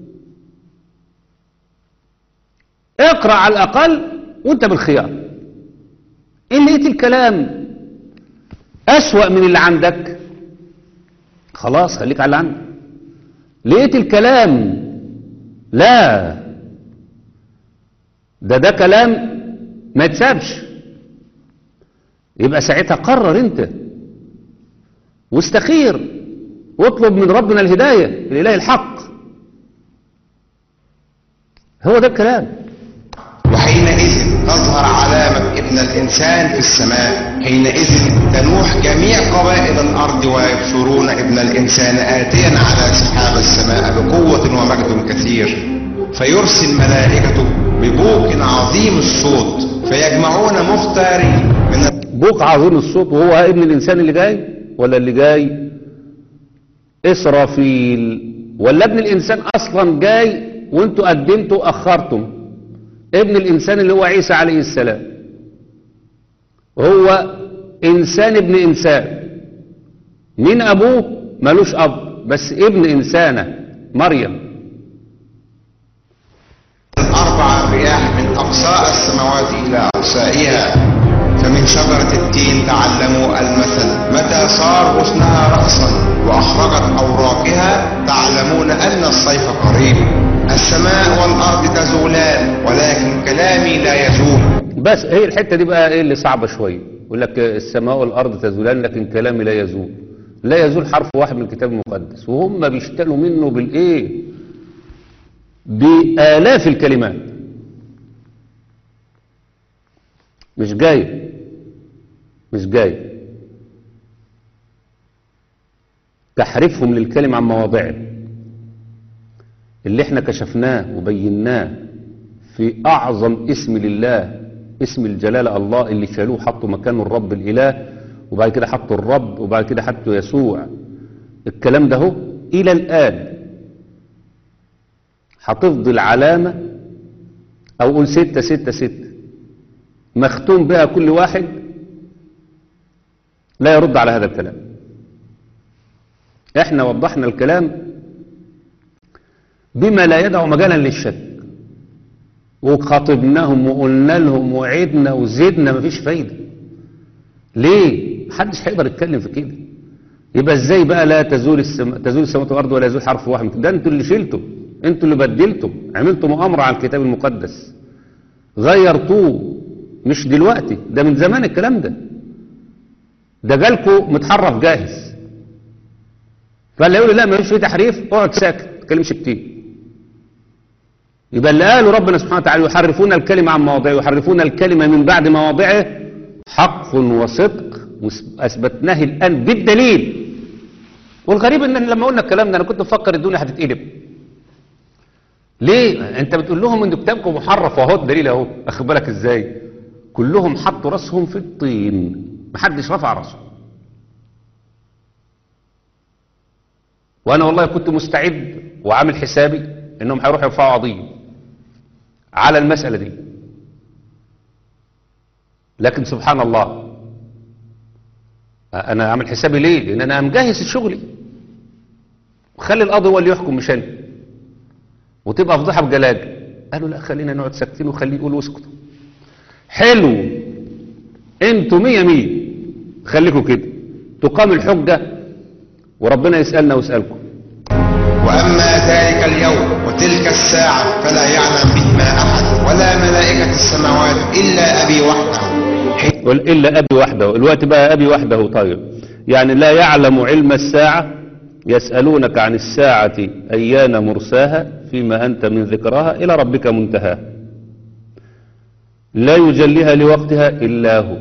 اقرا على الأقل وانت بالخيار إن لقيت الكلام أسوأ من اللي عندك خلاص خليك على اللي عندك لقيت الكلام لا ده ده كلام ما يتسابش يبقى ساعتها قرر انت واستخير واطلب من ربنا الهداية الإله الحق هو ده الكلام وحينئذ تظهر علامة ابن الإنسان في السماء حينئذ تنوح جميع قبائل الأرض ويبصرون ابن الإنسان آتيا على سحاب السماء بقوة ومجد كثير فيرسل ملائكته ببوق عظيم الصوت فيجمعون مختارين من بوق عظيم الصوت وهو ابن الإنسان اللي جاي ولا اللي جاي إسرافيل ولا ابن الإنسان أصلا جاي وانتوا قدمتوا أخرتم ابن الإنسان اللي هو عيسى عليه السلام هو إنسان ابن إنسان مين أبوه ملوش أب بس ابن إنسانة مريم أربع رياح من أقصاء السماوات إلى أقصائها فمن شجرة التين تعلموا المثل متى صار غصنها رأسا وأخرجت أوراقها تعلمون أن الصيف قريب السماء والأرض تزولان ولكن كلامي لا يزول بس هي الحتة دي بقى ايه اللي صعبة شوية يقول لك السماء والأرض تزولان لكن كلامي لا يزول لا يزول حرف واحد من الكتاب المقدس وهم بيشتلوا منه بالايه بآلاف الكلمات مش جاي مش جاي تحريفهم للكلمة عن مواضعه اللي احنا كشفناه وبيناه في أعظم اسم لله اسم الجلالة الله اللي شالوه حطوا مكانه الرب الإله وبعد كده حطوا الرب وبعد كده حطوا يسوع الكلام ده هو إلى الآن هتفضل علامة أو قول ستة ستة ستة مختوم بها كل واحد لا يرد على هذا الكلام احنا وضحنا الكلام بما لا يدع مجالا للشك وخاطبناهم وقلنا لهم وعدنا وزدنا مفيش فايدة ليه محدش هيقدر يتكلم في كده يبقى ازاي بقى لا تزول السماء تزول السماوات والارض ولا يزول حرف واحد من كده؟ ده انتوا اللي شلتوا انتوا اللي بدلتوا عملتوا مؤامرة على الكتاب المقدس غيرتوه مش دلوقتي ده من زمان الكلام ده ده جالكوا متحرف جاهز فاللي يقول لا ما فيش فيه تحريف اقعد ساكت ما تكلمش كتير يبقى اللي قاله ربنا سبحانه وتعالى يحرفون الكلمة عن مواضعه يحرفون الكلمة من بعد مواضعه حق وصدق واثبتناه الآن بالدليل والغريب ان لما قلنا الكلام ده انا كنت مفكر الدنيا هتتقلب ليه انت بتقول لهم ان كتابكم محرف واهو الدليل اهو اخد بالك ازاي كلهم حطوا راسهم في الطين محدش رفع راسه وانا والله كنت مستعد وعامل حسابي انهم هيروحوا يرفعوا قضيه على المساله دي لكن سبحان الله انا عامل حسابي ليه لان انا مجهز شغلي وخلي القاضي هو اللي يحكم مش انا وتبقى فضيحه بجلاجه قالوا لا خلينا نقعد ساكتين وخليه يقول واسكتوا حلو انتوا مية مية خليكوا كده تقام الحجة وربنا يسألنا ويسألكم وأما ذلك اليوم وتلك الساعة فلا يعلم بهما أحد ولا ملائكة السماوات إلا أبي وحده قل إلا أبي وحده الوقت بقى أبي وحده طيب يعني لا يعلم علم الساعة يسألونك عن الساعة أيان مرساها فيما أنت من ذكرها إلى ربك منتهاها لا يجليها لوقتها إلا هو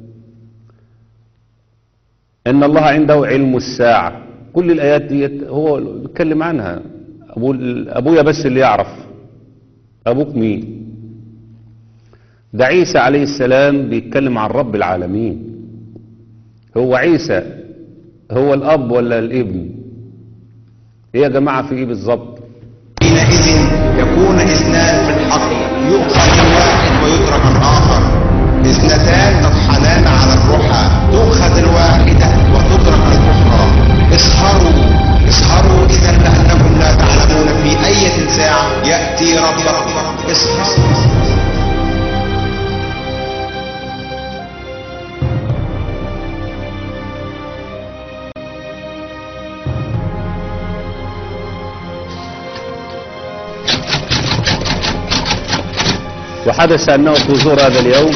إن الله عنده علم الساعة كل الآيات دي هو بيتكلم عنها أبو أبويا بس اللي يعرف أبوك مين ده عيسى عليه السلام بيتكلم عن رب العالمين هو عيسى هو الأب ولا الابن ايه يا جماعة في ايه بالظبط حينئذ يكون اثنان في الحق يؤخذ الواحد ويترك الآخر اثنتان تطحنان على الرحى تؤخذ الواحدة وتترك الأخرى اسهروا اسهروا إذا لأنكم لا تعلمون في أي ساعة يأتي ربكم اسهروا وحدث أنه في زور هذا اليوم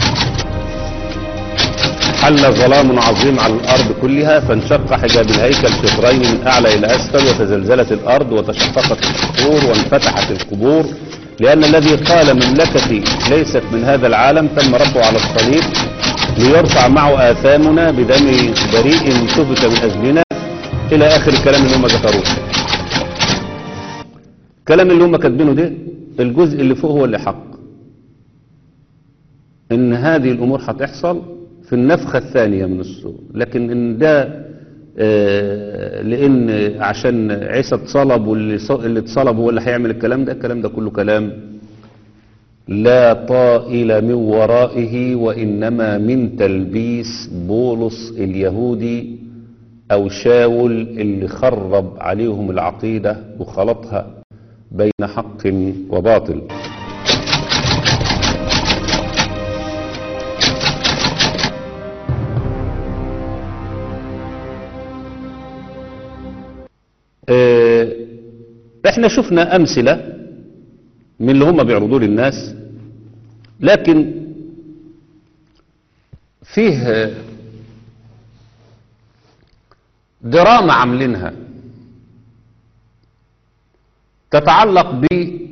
حل ظلام عظيم على الأرض كلها فانشق حجاب الهيكل شطرين من أعلى إلى أسفل وتزلزلت الأرض وتشققت الصخور وانفتحت القبور لأن الذي قال مملكتي ليست من هذا العالم تم ربه على الصليب ليرفع معه آثامنا بدم بريء سفك من أجلنا إلى آخر الكلام اللي هم ذكروه الكلام اللي هم كاتبينه ده الجزء اللي فوق هو اللي حق ان هذه الامور هتحصل في النفخة الثانية من الصور لكن ان ده آه، لان عشان عيسى اتصلب واللي ص- اللي اتصلب هو اللي هيعمل الكلام ده الكلام ده كله كلام لا طائل من ورائه وانما من تلبيس بولس اليهودي او شاول اللي خرب عليهم العقيدة وخلطها بين حق وباطل آه، احنا شفنا امثلة من اللي هم بيعرضوه للناس لكن فيه آه، دراما عاملينها تتعلق ب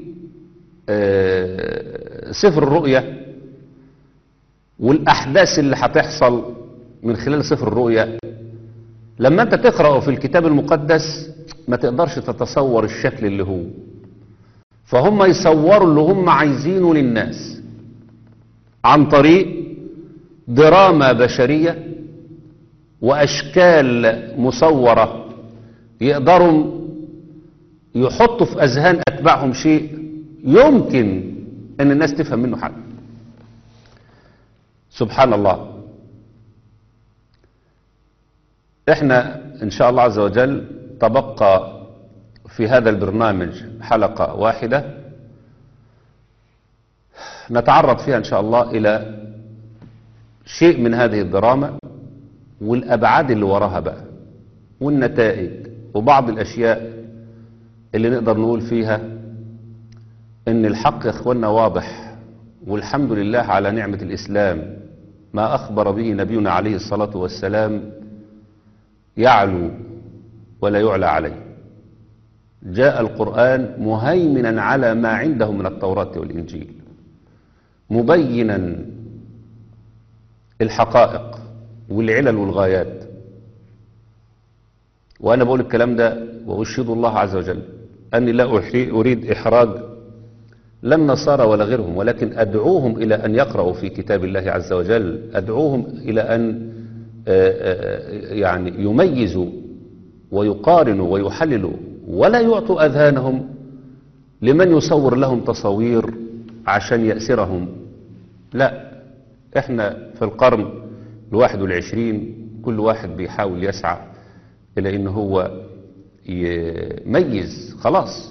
آه، سفر الرؤيا والاحداث اللي هتحصل من خلال سفر الرؤيا لما انت تقرأه في الكتاب المقدس ما تقدرش تتصور الشكل اللي هو فهم يصوروا اللي هم عايزينه للناس عن طريق دراما بشرية وأشكال مصورة يقدروا يحطوا في أذهان أتباعهم شيء يمكن أن الناس تفهم منه حاجة سبحان الله احنا ان شاء الله عز وجل تبقى في هذا البرنامج حلقة واحدة نتعرض فيها ان شاء الله الى شيء من هذه الدراما والابعاد اللي وراها بقى والنتائج وبعض الاشياء اللي نقدر نقول فيها ان الحق يا اخوانا واضح والحمد لله على نعمة الاسلام ما اخبر به نبينا عليه الصلاة والسلام يعلو ولا يعلى عليه جاء القرآن مهيمنا على ما عنده من التوراة والإنجيل مبينا الحقائق والعلل والغايات وأنا بقول الكلام ده وأشهد الله عز وجل أني لا أحي- أريد إحراج لا النصارى ولا غيرهم ولكن أدعوهم إلى أن يقرأوا في كتاب الله عز وجل أدعوهم إلى أن آه، آه، يعني يميزوا ويقارنوا ويحللوا ولا يعطوا أذهانهم لمن يصور لهم تصاوير عشان يأسرهم لا احنا في القرن الواحد والعشرين كل واحد بيحاول يسعى إلى إن هو يميز خلاص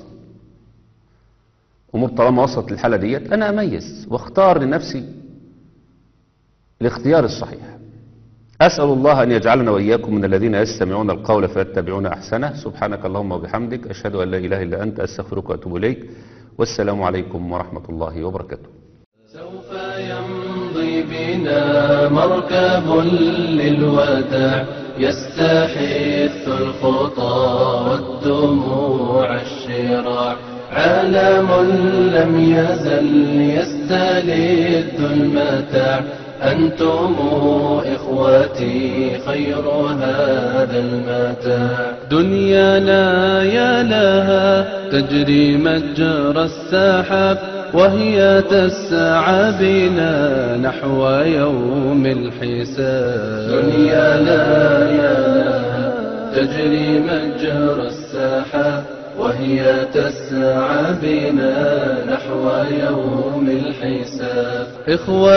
أمور طالما وصلت للحالة ديت أنا أميز واختار لنفسي الاختيار الصحيح أسأل الله أن يجعلنا وإياكم من الذين يستمعون القول فيتبعون أحسنه سبحانك اللهم وبحمدك أشهد أن لا إله إلا أنت أستغفرك وأتوب إليك والسلام عليكم ورحمة الله وبركاته سوف يمضي بنا مركب للوداع يستحث الخطى والدموع الشراع عالم لم يزل يستلذ المتاع أنتم إخوتي خير هذا المتاع دنيانا يا لها تجري مجرى السحاب وهي تسعى بنا نحو يوم الحساب دنيانا يا لها تجري مجرى السحاب وهي تسعى بنا نحو يوم الحساب إخوة